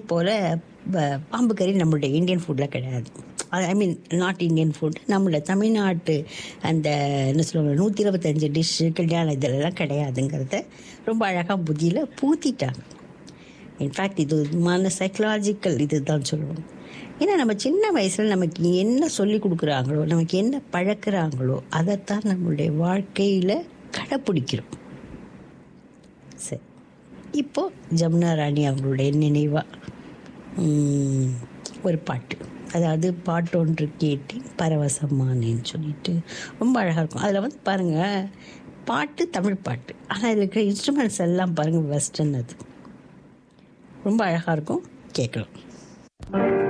போல் ப- பாம்பு கறி நம்மளுடைய இந்தியன் ஃபுட்டில் கிடையாது I mean not Indian food நம்மளோட தமிழ்நாட்டு அந்த என்ன சொல்லுவாங்க நூற்றி இருபத்தஞ்சு டிஷ்ஷு கல்யாண இதெல்லாம் கிடையாதுங்கிறத ரொம்ப அழகாக புத்தியில் பூத்திட்டாங்க இன்ஃபேக்ட் இது மன சைக்கலாஜிக்கல் இது தான் சொல்லுவாங்க ஏன்னா நம்ம சின்ன வயசில் நமக்கு என்ன சொல்லி கொடுக்குறாங்களோ நமக்கு என்ன பழக்கிறாங்களோ அதைத்தான் நம்மளுடைய வாழ்க்கையில் கடைப்பிடிக்கிறோம் சரி இப்போ ஜமுனா ராணி அவங்களுடைய நினைவாக ஒரு பாட்டு அதாவது பாட்டு ஒன்று கேட்டேன் பரவசமானேன்னு சொல்லிட்டு ரொம்ப அழகாக இருக்கும் அதில் வந்து பாருங்கள் பாட்டு தமிழ் பாட்டு ஆனால் இதில் இருக்கிற இன்ஸ்ட்ருமெண்ட்ஸ் எல்லாம் பாருங்கள் வெஸ்டர்ன் அது ரொம்ப அழகாக இருக்கும் கேட்கலாம்